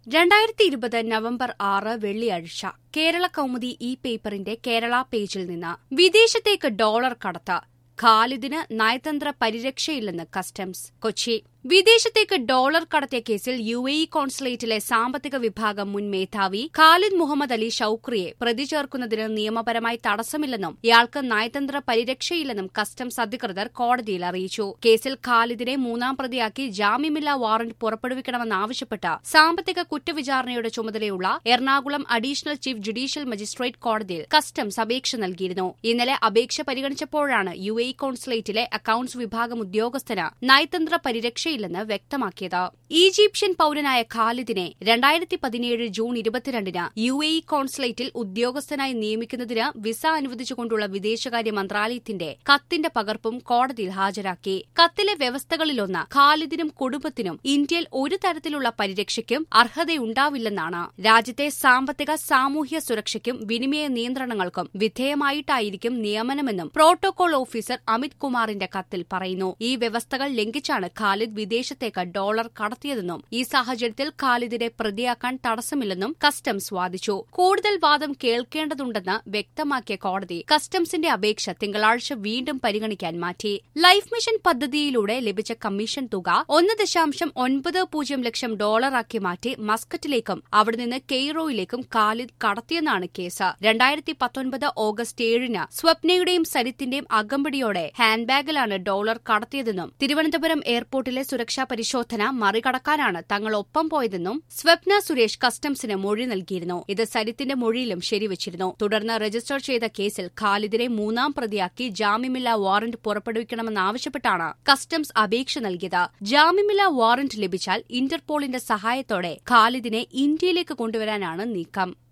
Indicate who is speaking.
Speaker 1: രണ്ടായിരത്തി ഇരുപത് നവംബർ ആറ് വെള്ളിയാഴ്ച കേരള കൗമുദി ഇ പേപ്പറിന്റെ കേരള പേജിൽ നിന്ന് വിദേശത്തേക്ക് ഡോളർ കടത്ത് ഖാലിദിന് നയതന്ത്ര പരിരക്ഷയില്ലെന്ന് കസ്റ്റംസ് കൊച്ചി വിദേശത്തേക്ക് ഡോളർ കടത്തിയ കേസിൽ യു എ ഇ കോൺസുലേറ്റിലെ സാമ്പത്തിക വിഭാഗം മുൻ മേധാവി ഖാലിദ് മുഹമ്മദ് അലി ഷൌക്രിയെ പ്രതി ചേർക്കുന്നതിന് നിയമപരമായി തടസ്സമില്ലെന്നും ഇയാൾക്ക് നയതന്ത്ര പരിരക്ഷയില്ലെന്നും കസ്റ്റംസ് അധികൃതർ കോടതിയിൽ അറിയിച്ചു കേസിൽ ഖാലിദിനെ മൂന്നാം പ്രതിയാക്കി ജാമ്യമില്ലാ വാറന്റ് പുറപ്പെടുവിക്കണമെന്നാവശ്യപ്പെട്ട് സാമ്പത്തിക കുറ്റവിചാരണയുടെ ചുമതലയുള്ള Ernakulam additional chief judicial magistrate കോടതിയിൽ കസ്റ്റംസ് അപേക്ഷ നൽകിയിരുന്നു ഇന്നലെ അപേക്ഷ പരിഗണിച്ചപ്പോഴാണ് യു എ ഇ കോൺസുലേറ്റിലെ അക്കൌണ്ട്സ് വിഭാഗം ഉദ്യോഗസ്ഥന് നയതന്ത്ര പരിരക്ഷയില്ലെന്ന് വ്യക്തമാക്കിയത് ഈജിപ്ഷ്യൻ പൌരനായ ഖാലിദിനെ രണ്ടായിരത്തി പതിനേഴ് ജൂൺ ഇരുപത്തിരണ്ടിന് യു എ ഇ കോൺസുലേറ്റിൽ ഉദ്യോഗസ്ഥനായി നിയമിക്കുന്നതിന് വിസ അനുവദിച്ചുകൊണ്ടുള്ള വിദേശകാര്യ മന്ത്രാലയത്തിന്റെ കത്തിന്റെ പകർപ്പും കോടതിയിൽ ഹാജരാക്കി കത്തിലെ വ്യവസ്ഥകളിലൊന്ന് ഖാലിദിനും കുടുംബത്തിനും ഇന്ത്യയിൽ ഒരു തരത്തിലുള്ള പരിരക്ഷയ്ക്കും അർഹതയുണ്ടാവില്ലെന്നാണ് രാജ്യത്തെ സാമ്പത്തിക സാമൂഹ്യ സുരക്ഷയ്ക്കും വിനിമയ നിയന്ത്രണങ്ങൾക്കും വിധേയമായിട്ടായിരിക്കും നിയമനമെന്നും പ്രോട്ടോകോൾ ഓഫീസർ അമിത് കുമാറിന്റെ കത്തിൽ പറയുന്നു ഈ വ്യവസ്ഥകൾ ലംഘിച്ചാണ് ഖാലിദ് വിദേശത്തേക്ക് ഡോളർ കടത്തിയതെന്നും ഈ സാഹചര്യത്തിൽ ഖാലിദിനെ പ്രതിയാക്കാൻ തടസ്സമില്ലെന്നും കസ്റ്റംസ് വാദിച്ചു കൂടുതൽ വാദം കേൾക്കേണ്ടതുണ്ടെന്ന് വ്യക്തമാക്കിയ കോടതി കസ്റ്റംസിന്റെ അപേക്ഷ തിങ്കളാഴ്ച വീണ്ടും പരിഗണിക്കാൻ മാറ്റി ലൈഫ് മിഷൻ പദ്ധതിയിലൂടെ ലഭിച്ച കമ്മീഷൻ തുക ഒന്ന് ദശാംശം ഒൻപത് പൂജ്യം ലക്ഷം ഡോളറാക്കി മാറ്റി മസ്കറ്റിലേക്കും അവിടെ നിന്ന് കെയ്റോയിലേക്കും ഖാലിദ് കടത്തിയെന്നാണ് കേസ് രണ്ടായിരത്തി പത്തൊൻപത് ഓഗസ്റ്റ് ഏഴിന് സ്വപ്നയുടെയും സരിത്തിന്റെയും അകമ്പടിയോടെ ഹാൻഡ്ബാഗിലാണ് ഡോളർ കടത്തിയതെന്നും തിരുവനന്തപുരം എയർപോർട്ടിലെ സുരക്ഷാ പരിശോധന മറികടക്കാനാണ് തങ്ങൾ ഒപ്പം പോയതെന്നും സ്വപ്ന സുരേഷ് കസ്റ്റംസിന് മൊഴി നൽകിയിരുന്നു ഇത് സരിത്തിന്റെ മൊഴിയിലും ശരിവച്ചിരുന്നു തുടർന്ന് രജിസ്റ്റർ ചെയ്ത കേസിൽ ഖാലിദിനെ മൂന്നാം പ്രതിയാക്കി ജാമ്യമില്ലാ വാറന്റ് പുറപ്പെടുവിക്കണമെന്നാവശ്യപ്പെട്ടാണ് കസ്റ്റംസ് അപേക്ഷ നൽകിയത് ജാമ്യമില്ലാ വാറന്റ് ലഭിച്ചാൽ ഇന്റർപോളിന്റെ സഹായത്തോടെ ഖാലിദിനെ ഇന്ത്യയിലേക്ക് കൊണ്ടുവരാനാണ് നീക്കം